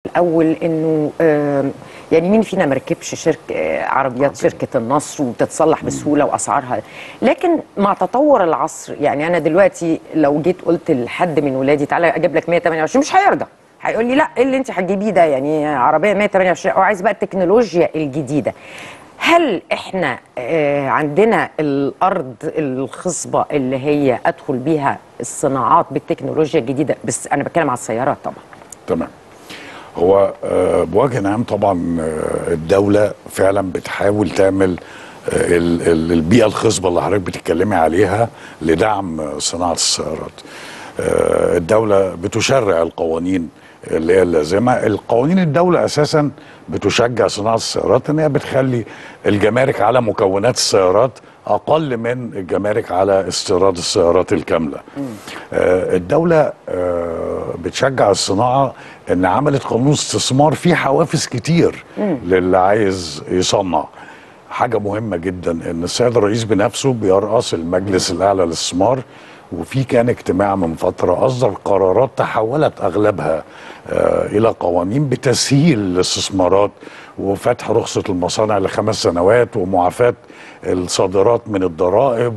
الاول انه آم، يعني مين فينا ما ركبش شركه آه، عربيات شركه النصر وبتتصلح بسهوله واسعارها لكن مع تطور العصر يعني انا دلوقتي لو جيت قلت لحد من ولادي تعالى اجيب لك 128 مش هيرضى هيقول لي لا ايه اللي انت هتجيبيه ده يعني عربيه 128 او عايز بقى التكنولوجيا الجديده هل احنا آه، عندنا الارض الخصبه اللي هي ادخل بيها الصناعات بالتكنولوجيا الجديده بس انا بتكلم على السيارات طبعا تمام هو آه، بوجه عام طبعا آه، الدولة فعلا بتحاول تعمل آه، ال- ال- البيئة الخصبة اللي حضرتك بتتكلمي عليها لدعم آه، صناعة السيارات آه، الدولة بتشرع القوانين اللي هي اللازمة القوانين الدولة أساسا بتشجع صناعة السيارات إن هي بتخلي الجمارك على مكونات السيارات أقل من الجمارك على استيراد السيارات الكاملة آه، الدولة آه، بتشجع الصناعة إن عملت قانون استثمار فيه حوافز كتير للي عايز يصنع حاجة مهمة جدا إن السيد الرئيس بنفسه بيرأس المجلس الأعلى للاستثمار وفي كان اجتماع من فترة أصدر قرارات تحولت أغلبها آه إلى قوانين بتسهيل الاستثمارات وفتح رخصة المصانع لخمس سنوات ومعافاة الصادرات من الضرائب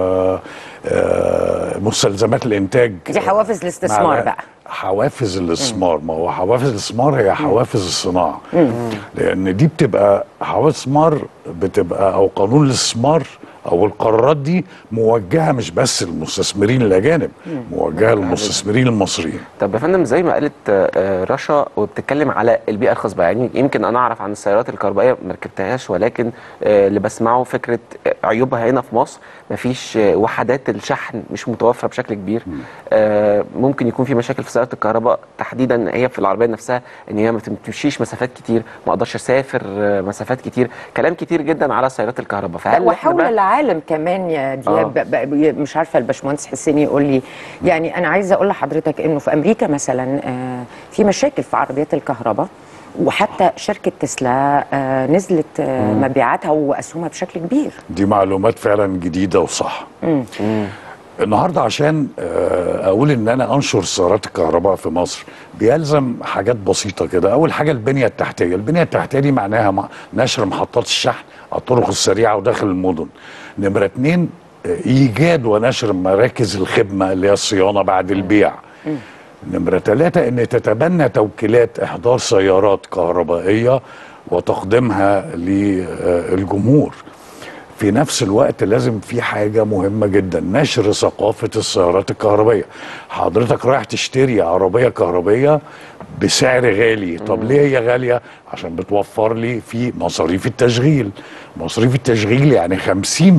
ومستلزمات الإنتاج دي حوافز الاستثمار مع- بقى. حوافز الاستثمار ما هو حوافز الاستثمار هي حوافز الصناعه لان دي بتبقى حوافز استثمار بتبقى او قانون الاستثمار او القرارات دي موجهه مش بس للمستثمرين الاجانب موجهه للمستثمرين المصريين طب يا فندم زي ما قالت آه، آه، رشا وبتتكلم على البيئه الخصبه يعني يمكن انا اعرف عن السيارات الكهربائيه ما ركبتهاش ولكن آه، اللي بسمعه فكره آه، عيوبها هنا في مصر مفيش آه، وحدات الشحن مش متوفره بشكل كبير آه، ممكن يكون في مشاكل في سياره الكهرباء تحديدا هي في العربيه نفسها ان هي ما تمشيش مسافات كتير ما اقدرش اسافر آه، مسافات كتير كلام كتير جدا على سيارات الكهرباء لا فهل إحنا وحول بقى- العالم كمان يا دياب آه. آه. مش عارفه الباشمهندس حسين يقول لي يعني انا عايزه اقول لحضرتك انه في امريكا مثلا آه، في مشاكل في عربيات الكهرباء وحتى شركه تسلا آه، نزلت آه، مبيعاتها واسهمها بشكل كبير دي معلومات فعلا جديده وصح النهارده عشان آه، اقول ان انا انشر سيارات الكهرباء في مصر بيلزم حاجات بسيطه كده اول حاجه البنيه التحتيه البنيه التحتيه دي معناها م- نشر محطات الشحن على الطرق السريعه وداخل المدن نمره اتنين آه، ايجاد ونشر مراكز الخدمه اللي هي الصيانه بعد البيع نمرة ثلاثة إن تتبنى توكيلات إحضار سيارات كهربائية وتقديمها للجمهور في نفس الوقت لازم في حاجة مهمة جدا نشر ثقافة السيارات الكهربائية حضرتك رايح تشتري عربية كهربائية بسعر غالي طب ليه هي غالية عشان بتوفر لي في مصاريف التشغيل مصاريف التشغيل يعني 50%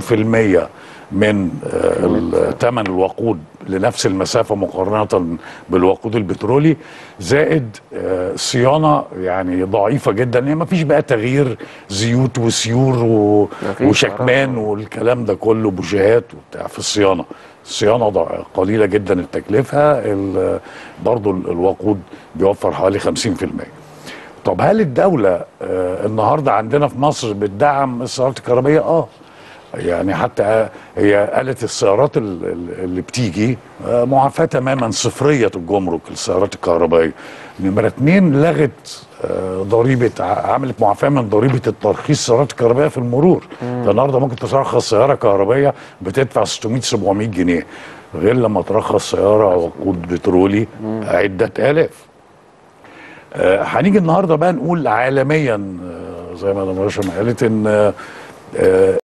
من آه، ثمن الوقود لنفس المسافة مقارنة بالوقود البترولي زائد آه، صيانة يعني ضعيفة جدا يعني ما فيش بقى تغيير زيوت وسيور و... مفيش وشكمان والكلام ده كله بوجيهات وبتاع في الصيانة الصيانة ضع- قليلة جدا التكلفة ال- برضو ال- الوقود بيوفر حوالي 50% طب هل الدولة آه، النهاردة عندنا في مصر بتدعم السيارات الكهربائية؟ اه يعني حتى هي قالت السيارات ال- ال- اللي بتيجي آه، معافاة تماما صفرية الجمرك السيارات الكهربائية نمرة اتنين لغت آه، ضريبة ع- عملت معافاة من ضريبة الترخيص السيارات الكهربائية في المرور فالنهارده ممكن ترخص سيارة كهربائية بتدفع 600 700 جنيه غير لما ترخص سيارة وقود بترولي عدة آلاف آه، هنيجي النهارده بقى نقول عالميا آه، زي ما مدام رشا ما قالت ان آه،